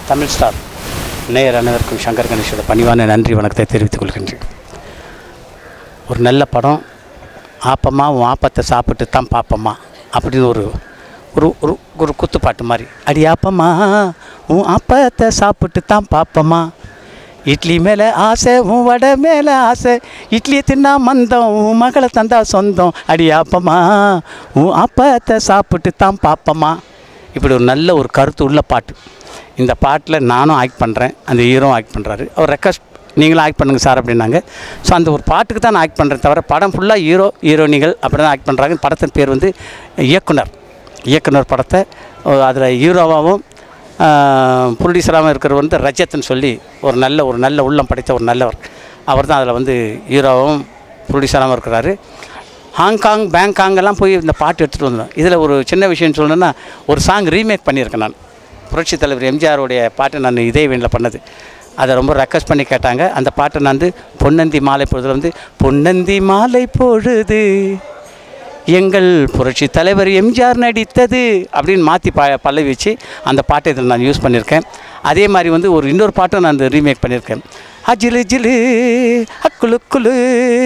Tamil star நேயர் அனைவருக்கும் சங்கர் கணேஷோட பணிவான நன்றி வணக்கத்தை தெரிவித்துக் கொள்கின்றேன் ஒரு நல்ல படம் ஆப்பம்மா உன் ஆப்பத்தை சாப்பிட்டு தான் பாப்பம்மா அப்படின்னு ஒரு ஒரு ஒரு ஒரு குத்துப்பாட்டு மாதிரி அடி ஆப்பம்மா உன் ஆப்பத்தை சாப்பிட்டு தான் பாப்பம்மா இட்லி மேலே ஆசை உன் வடை மேலே ஆசை இட்லியை தின்னா மந்தம் உன் மகளை தந்தா சொந்தம் அடி ஆப்பம்மா உன் ஆப்பத்தை சாப்பிட்டு தான் பாப்பம்மா இப்படி ஒரு நல்ல ஒரு கருத்து உள்ள பாட்டு இந்த பாட்டில் நானும் ஆக்ட் பண்ணுறேன் அந்த ஹீரோவும் ஆக்ட் பண்ணுறாரு அவர் ரெக்வஸ்ட் நீங்களும் ஆக்ட் பண்ணுங்கள் சார் அப்படின்னாங்க ஸோ அந்த ஒரு பாட்டுக்கு தான் நான் ஆக்ட் பண்ணுறேன் தவிர படம் ஃபுல்லாக ஹீரோ ஹீரோனிகள் அப்படி தான் ஆக்ட் பண்ணுறாங்க படத்தின் பேர் வந்து இயக்குனர் இயக்குனர் படத்தை அதில் ஹீரோவாகவும் ப்ரொடியூசராகவும் இருக்கிறவர் வந்து ரஜத்னு சொல்லி ஒரு நல்ல ஒரு நல்ல உள்ளம் படைத்த ஒரு நல்லவர் அவர் தான் அதில் வந்து ஹீரோவும் ப்ரொடியூசராகவும் இருக்கிறாரு ஹாங்காங் பேங்காங் எல்லாம் போய் இந்த பாட்டு எடுத்துகிட்டு வந்தோம் இதில் ஒரு சின்ன விஷயம் சொல்லணுன்னா ஒரு சாங் ரீமேக் பண்ணியிருக்கேன் நான் புரட்சி தலைவர் எம்ஜிஆருடைய பாட்டு நான் இதே வேண்டில் பண்ணது அதை ரொம்ப ரெக்வஸ்ட் பண்ணி கேட்டாங்க அந்த பாட்டை நான் வந்து பொன்னந்தி மாலை பொழுதுல வந்து பொன்னந்தி மாலை பொழுது எங்கள் புரட்சி தலைவர் எம்ஜிஆர் நடித்தது அப்படின்னு மாற்றி ப பல்லவி வச்சு அந்த பாட்டை இதில் நான் யூஸ் பண்ணியிருக்கேன் அதே மாதிரி வந்து ஒரு இன்னொரு பாட்டும் நான் ரீமேக் பண்ணியிருக்கேன் அஜிலு ஜிலு அக்குலு குலு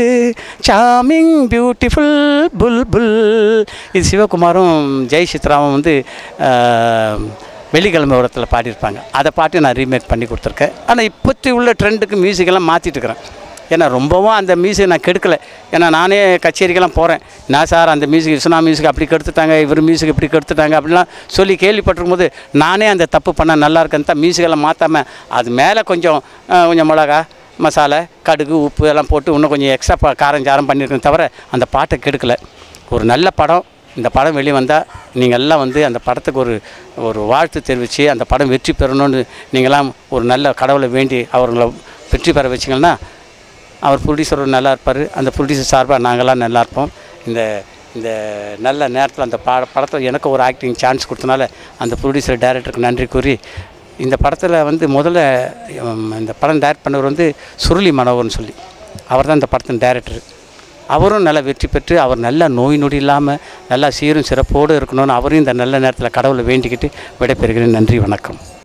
சாமிங் பியூட்டிஃபுல் புல் புல் இது சிவகுமாரும் ஜெய் சித்ராவும் வந்து ஆஹ், வெள்ளிக்கிழமை உரத்தில் பாடியிருப்பாங்க அதை பாட்டு நான் ரீமேக் பண்ணி கொடுத்துருக்கேன் ஆனால் இப்போத்தி உள்ள ட்ரெண்டுக்கு மியூசிக்கெல்லாம் மாற்றிட்டு இருக்கிறேன் ஏன்னா ரொம்பவும் அந்த மியூசிக் நான் கெடுக்கலை ஏன்னா நானே கச்சேரிக்கெல்லாம் போகிறேன் நான் சார் அந்த மியூசிக் விஸ்வனா மியூசிக் அப்படி கெடுத்துட்டாங்க இவர் மியூசிக் இப்படி கெடுத்துட்டாங்க அப்படிலாம் சொல்லி கேள்விப்பட்டிருக்கும் போது நானே அந்த தப்பு பண்ண நல்லா இருக்குன்னு தான் மியூசிக்கெல்லாம் மாற்றாமல் அது மேலே கொஞ்சம் அஹ், கொஞ்சம் மிளகா மசாலா கடுகு உப்பு எல்லாம் போட்டு இன்னும் கொஞ்சம் எக்ஸ்ட்ரா காரம் சாரம் பண்ணியிருக்கேன் தவிர அந்த பாட்டை கெடுக்கலை ஒரு நல்ல படம் இந்த படம் வெளியே வந்தால் நீங்கள் எல்லாம் வந்து அந்த படத்துக்கு ஒரு ஒரு வாழ்த்து தெரிவித்து அந்த படம் வெற்றி பெறணும்னு நீங்களாம் ஒரு நல்ல கடவுளை வேண்டி அவங்கள வெற்றி பெற வச்சிங்கன்னா அவர் ப்ரொடியூசர் நல்லா இருப்பார் அந்த ப்ரொடியூசர் சார்பாக நாங்களாம் நல்லா இருப்போம் இந்த இந்த நல்ல நேரத்தில் அந்த பட படத்தில் எனக்கு ஒரு ஆக்டிங் சான்ஸ் கொடுத்தனால அந்த ப்ரொடியூசர் டைரக்டருக்கு நன்றி கூறி இந்த படத்தில் வந்து முதல்ல உம், இந்த படம் டைரக்ட் பண்ணவர் வந்து சுருளி மனோகர்னு சொல்லி அவர் தான் இந்த படத்தின் டைரக்டர் அவரும் நல்லா வெற்றி பெற்று அவர் நல்ல நோய் நொடி இல்லாமல் நல்லா சீரும் சிறப்போடு இருக்கணும்னு அவரையும் இந்த நல்ல நேரத்தில் கடவுளை வேண்டிக்கிட்டு விடைபெறுகிறேன் நன்றி வணக்கம்